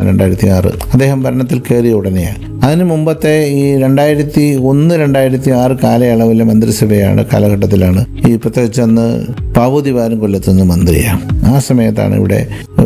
രണ്ടായിരത്തി ആറ് അദ്ദേഹം ഭരണത്തിൽ കയറിയ ഉടനെയാണ് അതിനു മുമ്പത്തെ ഈ രണ്ടായിരത്തി ഒന്ന് രണ്ടായിരത്തി ആറ് കാലയളവിലെ മന്ത്രിസഭയാണ് കാലഘട്ടത്തിലാണ് ഈ പ്രത്യേകിച്ച് അന്ന് പാവൂതിവാരം കൊല്ലത്തുനിന്ന് മന്ത്രിയാണ് ആ സമയത്താണ് ഇവിടെ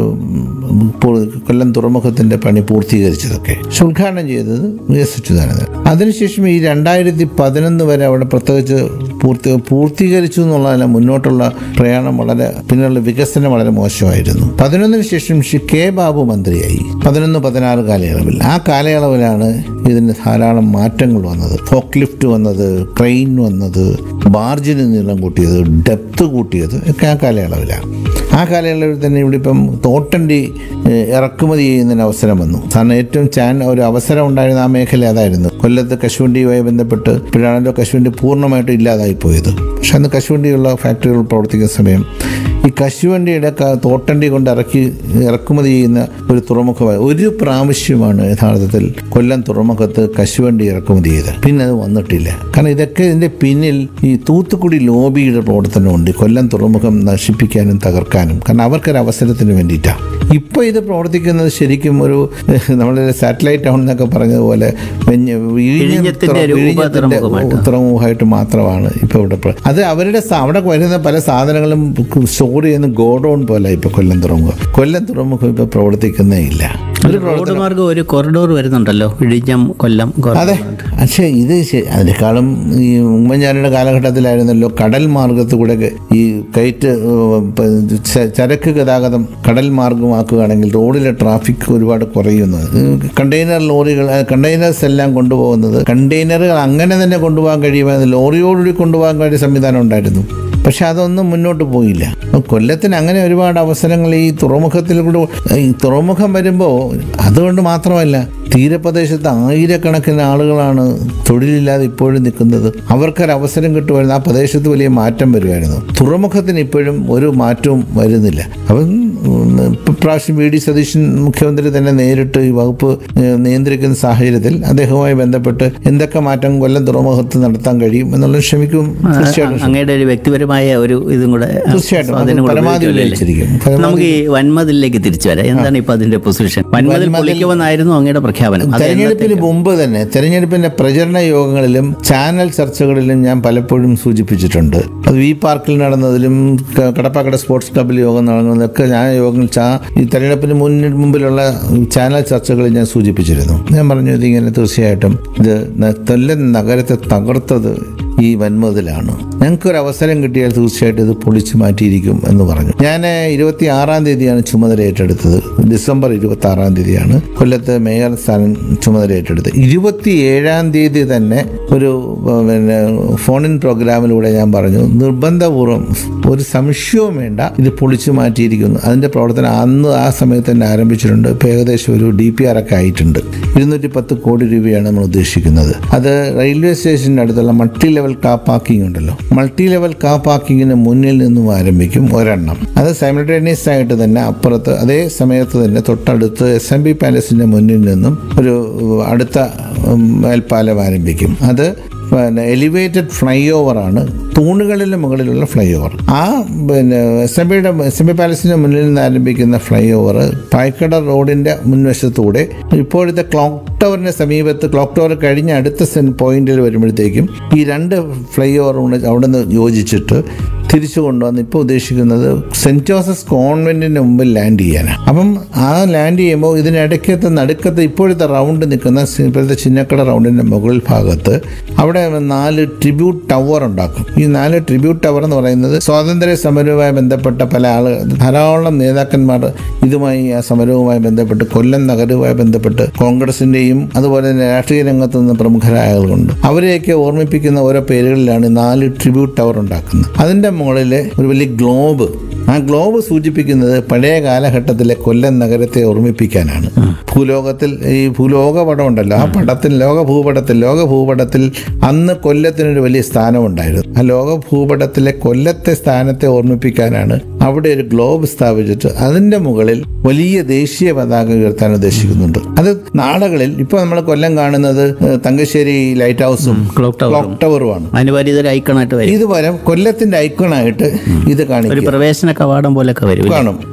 ഉം, ഇപ്പോൾ കൊല്ലം തുറമുഖത്തിന്റെ പണി പൂർത്തീകരിച്ചതൊക്കെ പക്ഷെ ഉദ്ഘാടനം ചെയ്തത് വി എസ് അച്യുതാനന്ദൻ അതിനുശേഷം ഈ രണ്ടായിരത്തി പതിനൊന്ന് വരെ അവിടെ പ്രത്യേകിച്ച് പൂർത്തി പൂർത്തീകരിച്ചു എന്നുള്ളതല്ല മുന്നോട്ടുള്ള പ്രയാണം വളരെ പിന്നുള്ള വികസനം വളരെ മോശമായിരുന്നു പതിനൊന്നിന് ശേഷം ശ്രീ കെ ബാബു മന്ത്രിയായി പതിനൊന്ന് പതിനാറ് കാലയളവിൽ ആ കാലയളവിലാണ് ഇതിന് ധാരാളം മാറ്റങ്ങൾ വന്നത് ഫോക്ക് ലിഫ്റ്റ് വന്നത് ട്രെയിൻ വന്നത് ബാർജിന് നീളം കൂട്ടിയത് ഡെപ്ത് കൂട്ടിയത് ഒക്കെ ആ കാലയളവിലാണ് ആ കാലയളവിൽ തന്നെ ഇവിടെ ഇപ്പം തോട്ടണ്ടി ഏഹ്, ഇറക്കുമതി ചെയ്യുന്നതിന് അവസരം വന്നു കാരണം ഏറ്റവും ചാൻ ഒരു അവസരം ഉണ്ടായിരുന്ന ആ മേഖല അതായിരുന്നു കൊല്ലത്ത് കശുവണ്ടിയുമായി ബന്ധപ്പെട്ട് ഇപ്പോഴാണല്ലോ കശുവണ്ടി പൂർണ്ണമായിട്ടും ഇല്ലാതായി പോയത് പക്ഷെ അന്ന് കശുവണ്ടിയുള്ള ഫാക്ടറികൾ പ്രവർത്തിക്കുന്ന സമയം ഈ കശുവണ്ടിയുടെ ക- തോട്ടണ്ടി കൊണ്ട് ഇറക്കി ഇറക്കുമതി ചെയ്യുന്ന ഒരു തുറമുഖമായി ഒരു പ്രാവശ്യമാണ് യഥാർത്ഥത്തിൽ കൊല്ലം തുറമുഖത്ത് കശുവണ്ടി ഇറക്കുമതി ചെയ്തത് പിന്നെ അത് വന്നിട്ടില്ല കാരണം ഇതൊക്കെ ഇതിന്റെ പിന്നിൽ ഈ തൂത്തുക്കുടി ലോബിയുടെ പ്രവർത്തനമുണ്ട് കൊല്ലം തുറമുഖം നശിപ്പിക്കാനും തകർക്കാനും കാരണം അവർക്കൊരു അവസരത്തിന് വേണ്ടിയിട്ടാണ് ഇപ്പോൾ ഇത് പ്രവർത്തിക്കുന്നത് ശരിക്കും ഒരു നമ്മുടെ സാറ്റലൈറ്റ് ടൗൺ എന്നൊക്കെ പറഞ്ഞതുപോലെ വെഞ്ഞ- വിഴിഞ്ഞം വിഴിഞ്ഞത്തിന്റെ തുറ- ഒരു വിഴിഞ്ഞത്തിന്റെ ഉപതുറമുഖമായിട്ട്. തുറമുഖമായിട്ട് മാത്രമാണ് ഇപ്പോൾ ഇവിടെ പ്ര- അത് അവരുടെ സ- അവിടെ വരുന്ന പല സാധനങ്ങളും സ്റ്റോർ ചെയ്യുന്ന ഗോഡൗൺ പോലെ ഇപ്പോൾ കൊല്ലം തുറമുഖം കൊല്ലം തുറമുഖം ഇപ്പോൾ പ്രവർത്തിക്കുന്നേ ഇല്ല ഒരു റോഡ് മാർഗം ഒരു കൊറിഡോർ വരുന്നുണ്ടല്ലോ ഇഴിഞ്ഞം കൊല്ലം അതെ corridor. പക്ഷേ ഇത് ശ- അതിനേക്കാളും ഈ ഉമ്മൻചാണ്ടിയുടെ കാലഘട്ടത്തിലായിരുന്നല്ലോ കടൽ മാർഗത്തിൽ കൂടെ ഈ കയറ്റ് ഏഹ്, പ- ച- ചരക്ക് ഗതാഗതം കടൽ മാർഗമാക്കുകയാണെങ്കിൽ റോഡിലെ ട്രാഫിക് ഒരുപാട് കുറയുന്നത് കണ്ടെയ്നർ ലോറികൾ കണ്ടെയ്നേഴ്സ് എല്ലാം കൊണ്ടുപോകുന്നത് കണ്ടെയ്നറുകൾ അങ്ങനെ തന്നെ കൊണ്ടുപോകാൻ കഴിയുമായിരുന്നു ലോറിയോടുകൂടി കൊണ്ടുപോകാൻ കഴിയുന്ന സംവിധാനം ഉണ്ടായിരുന്നു പക്ഷെ അതൊന്നും മുന്നോട്ട് പോയില്ല അപ്പോൾ കൊല്ലത്തിന് അങ്ങനെ ഒരുപാട് അവസരങ്ങൾ ഈ തുറമുഖത്തിൽ കൂടെ ഈ തുറമുഖം വരുമ്പോൾ അതുകൊണ്ട് മാത്രമല്ല തീരപ്രദേശത്ത് ആയിരക്കണക്കിന് ആളുകളാണ് തൊഴിലില്ലാതെ ഇപ്പോഴും നിൽക്കുന്നത് അവർക്കൊരു അവസരം കിട്ടുമായിരുന്നു ആ പ്രദേശത്ത് വലിയ മാറ്റം വരുമായിരുന്നു തുറമുഖത്തിന് ഇപ്പോഴും ഒരു മാറ്റവും വരുന്നില്ല അപ്പം ഉം, ഇപ്രാവശ്യം വി ഡി സതീശൻ മുഖ്യമന്ത്രി തന്നെ നേരിട്ട് ഈ വകുപ്പ് ഏഹ്, നിയന്ത്രിക്കുന്ന സാഹചര്യത്തിൽ അദ്ദേഹവുമായി ബന്ധപ്പെട്ട് എന്തൊക്കെ മാറ്റം കൊല്ലം തുറമുഖത്ത് നടത്താൻ കഴിയും എന്നുള്ളത് ശ്രമിക്കും തീർച്ചയായിട്ടും അങ്ങയുടെ ഒരു വ്യക്തിപരമായ ഒരു ഇതും കൂടെ തീർച്ചയായിട്ടും അത് സ്വാധീനം കൂടെ പരമാവധി ഉപയോഗിക്കുമല്ലേ? ഉപയോഗിച്ചിരിക്കും. പരമാവധി- നമുക്ക് ഈ വൻമതിലേക്ക് തിരിച്ചു വരാം എന്താണ് ഇപ്പൊ അതിന്റെ പൊസിഷൻ വൻമതിൽ പൊളിക്കുമെന്നായിരുന്നു അങ്ങയുടെ പ്രഖ്യാപനം അത് തെരഞ്ഞെടുപ്പിന് മുമ്പ് തന്നെ തെരഞ്ഞെടുപ്പിന്റെ പ്രചരണ യോഗങ്ങളിലും ചാനൽ ചർച്ചകളിലും ഞാൻ പലപ്പോഴും സൂചിപ്പിച്ചിട്ടുണ്ട് അത് വി പാർക്കിൽ നടന്നതിലും ക- കടപ്പാക്കട സ്പോർട്സ് ക്ലബ്ബിൽ യോഗം നടന്നതൊക്കെ ഞാൻ യോഗങ്ങൾ ചാ ഈ തെരഞ്ഞെടുപ്പിന് മുന്നിൽ മുമ്പിലുള്ള ചാനൽ ചർച്ചകളിൽ ഞാൻ സൂചിപ്പിച്ചിരുന്നു ഞാൻ പറഞ്ഞു ഇതിങ്ങനെ തീർച്ചയായിട്ടും ഇത് ന- കൊല്ലം നഗരത്തെ തകർത്തത് ഈ വൻമതിലാണ് ഞങ്ങൾക്കൊരു അവസരം കിട്ടിയാൽ തീർച്ചയായിട്ടും ഇത് പൊളിച്ചു മാറ്റിയിരിക്കും എന്ന് പറഞ്ഞു ഞാൻ ഇരുപത്തി ആറാം തീയതിയാണ് ചുമതല ഏറ്റെടുത്തത് ഡിസംബർ ഇരുപത്തി ആറാം തീയതിയാണ് കൊല്ലത്ത് മേയർ സ്ഥാനം ചുമതല ഏറ്റെടുത്തത് ഇരുപത്തി ഏഴാം തീയതി തന്നെ ഒരു ഏഹ്, പിന്നെ ഫോണിൻ പ്രോഗ്രാമിലൂടെ ഞാൻ പറഞ്ഞു നിർബന്ധപൂർവ്വം ഒരു സംശയവും വേണ്ട ഇത് പൊളിച്ചു മാറ്റിയിരിക്കുന്നു അതിൻ്റെ പ്രവർത്തനം അന്ന് ആ സമയത്ത് തന്നെ ആരംഭിച്ചിട്ടുണ്ട് ഇപ്പോൾ ഏകദേശം ഒരു ഡി പി ആർ ഒക്കെ ആയിട്ടുണ്ട് ഇരുന്നൂറ്റി പത്ത് കോടി രൂപയാണ് നമ്മൾ ഉദ്ദേശിക്കുന്നത് അത് റെയിൽവേ സ്റ്റേഷൻ്റെ അടുത്തുള്ള മൾട്ടി ലെവൽ കാർ പാർക്കിംഗ് ഉണ്ടല്ലോ മൾട്ടി ലെവൽ കാർ പാർക്കിങ്ങിന് മുന്നിൽ നിന്നും ആരംഭിക്കും ഒരെണ്ണം അത് സൈമിൾട്ടേനിയസ് ആയിട്ട് തന്നെ അപ്പുറത്ത് അതേ സമയത്ത് തന്നെ തൊട്ടടുത്ത് എസ് എം ബി പാലസിൻ്റെ മുന്നിൽ നിന്നും ഒരു അടുത്ത ഉം, മേൽപ്പാലം ആരംഭിക്കും അത് പിന്നെ എലിവേറ്റഡ് ഫ്ലൈ ഓവറാണ് തൂണുകളിലെ മുകളിലുള്ള ഫ്ലൈ ഓവർ ആ പിന്നെ എസ് എം ബിയുടെ എസ് എം ബി പാലസിൻ്റെ മുന്നിൽ നിന്ന് ആരംഭിക്കുന്ന ഫ്ലൈ ഓവർ പായ്ക്കട റോഡിൻ്റെ മുൻവശത്തൂടെ ഇപ്പോഴത്തെ ക്ലോക്ക് ടവറിൻ്റെ സമീപത്ത് ക്ലോക്ക് ടവർ കഴിഞ്ഞ അടുത്ത സെൻ പോയിന്റിൽ വരുമ്പോഴത്തേക്കും ഈ രണ്ട് ഫ്ലൈ ഓവർ അവിടെ നിന്ന് യോജിച്ചിട്ട് തിരിച്ചു കൊണ്ടുവന്ന് ഇപ്പോൾ ഉദ്ദേശിക്കുന്നത് സെൻറ്റ് ജോസഫ്സ് കോൺവെൻറ്റിൻ്റെ മുമ്പിൽ ലാൻഡ് ചെയ്യാനാണ് അപ്പം ആ ലാൻഡ് ചെയ്യുമ്പോൾ ഇതിനിടയ്ക്കത്തെ നടുക്കത്ത് ഇപ്പോഴത്തെ റൗണ്ട് നിൽക്കുന്ന സി- ഇപ്പോഴത്തെ ചിന്നക്കട റൗണ്ടിൻ്റെ മുകൾ ഭാഗത്ത് അവിടെ നാല് ട്രിബ്യൂട്ട് ടവർ ഉണ്ടാക്കും ഈ നാല് ട്രിബ്യൂട്ട് ടവർ എന്ന് പറയുന്നത് സ്വാതന്ത്ര്യ സമരവുമായി ബന്ധപ്പെട്ട പല ആളുകൾ ധാരാളം നേതാക്കന്മാർ ഇതുമായി ആ സമരവുമായി ബന്ധപ്പെട്ട് കൊല്ലം നഗരവുമായി ബന്ധപ്പെട്ട് കോൺഗ്രസിൻ്റെയും അതുപോലെ തന്നെ രാഷ്ട്രീയ രംഗത്ത് നിന്ന് പ്രമുഖരായ ആളുകളുണ്ട് അവരെയൊക്കെ ഓർമ്മിപ്പിക്കുന്ന ഓരോ പേരുകളിലാണ് ഈ നാല് ട്രിബ്യൂട്ട് ടവർ ഉണ്ടാക്കുന്നത് അതിൻ്റെ മുകളിൽ ഒരു വലിയ ഗ്ലോബ് ആ ഗ്ലോബ് സൂചിപ്പിക്കുന്നത് പഴയ കാലഘട്ടത്തിലെ കൊല്ലം നഗരത്തെ ഓർമ്മിപ്പിക്കാനാണ് ഭൂലോകത്തിൽ ഈ ഭൂലോക പടം ഉണ്ടല്ലോ ആ പടത്തിൽ ലോക ഭൂപടത്തിൽ ലോക ഭൂപടത്തിൽ അന്ന് കൊല്ലത്തിനൊരു വലിയ സ്ഥാനമുണ്ടായിരുന്നു ആ ലോക ഭൂപടത്തിലെ കൊല്ലത്തെ സ്ഥാനത്തെ ഓർമ്മിപ്പിക്കാനാണ് അവിടെ ഒരു ഗ്ലോബ് സ്ഥാപിച്ചിട്ട് അതിന്റെ മുകളിൽ വലിയ ദേശീയ പതാക ഉയർത്താൻ ഉദ്ദേശിക്കുന്നുണ്ട് അത് നാളുകളിൽ ഇപ്പോൾ നമ്മൾ കൊല്ലം കാണുന്നത് ഏഹ്, തങ്കശ്ശേരി ലൈറ്റ് ഹൗസും ക്ലോക്ക് ടവർ ക്ലോക്ക് ടവറുമാണ് അതിന് വലിയ ഇതൊരു ഐക്കണായിട്ട് വരും ഇതുപോലെ കൊല്ലത്തിന്റെ ഐക്കണായിട്ട് ഇത് ഒരു കാണിക്കും പ്രവേശന കവാടം പോലൊക്കെ വരും ഇല്ലേ? കാണും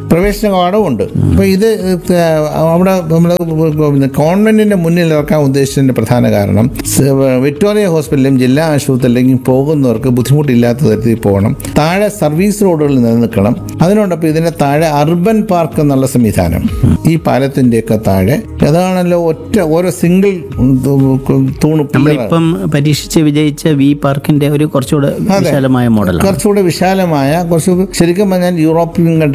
പ്രവേശന കവാടവും ഉണ്ട് അപ്പോൾ ഇത് ഏ, അവിടെ നമ്മൾ കോൺവെന്റിന്റെ മുന്നിൽ ഇറക്കാൻ ഉദ്ദേശിച്ചതിന്റെ പ്രധാന കാരണം സ് വിക്ടോറിയ ഹോസ്പിറ്റലിലും ജില്ലാ ആശുപത്രിയിലേക്കും പോകുന്നവർക്ക് ബുദ്ധിമുട്ടില്ലാത്ത തരത്തിൽ പോകണം താഴെ സർവീസ് റോഡുകളിൽ നിലനിൽക്കണം അതിനോടൊപ്പം ഇതിന്റെ താഴെ അർബൻ പാർക്ക് എന്നുള്ള സംവിധാനം ഈ പാലത്തിന്റെയൊക്കെ താഴെ അതാണല്ലോ ഒറ്റ ഓരോ സിംഗിൾ തൂണ് പില്ലർ നമ്മളിപ്പം പരീക്ഷിച്ച് വിജയിച്ച വി പാർക്കിന്റെ ഒരു കുറച്ചുകൂടെ വിശാലമായ മോഡലാണ് കുറച്ചുകൂടെ വിശാലമായ കുറച്ച് ശരിക്കും പറഞ്ഞാൽ യൂറോപ്യൻ കൺട്രി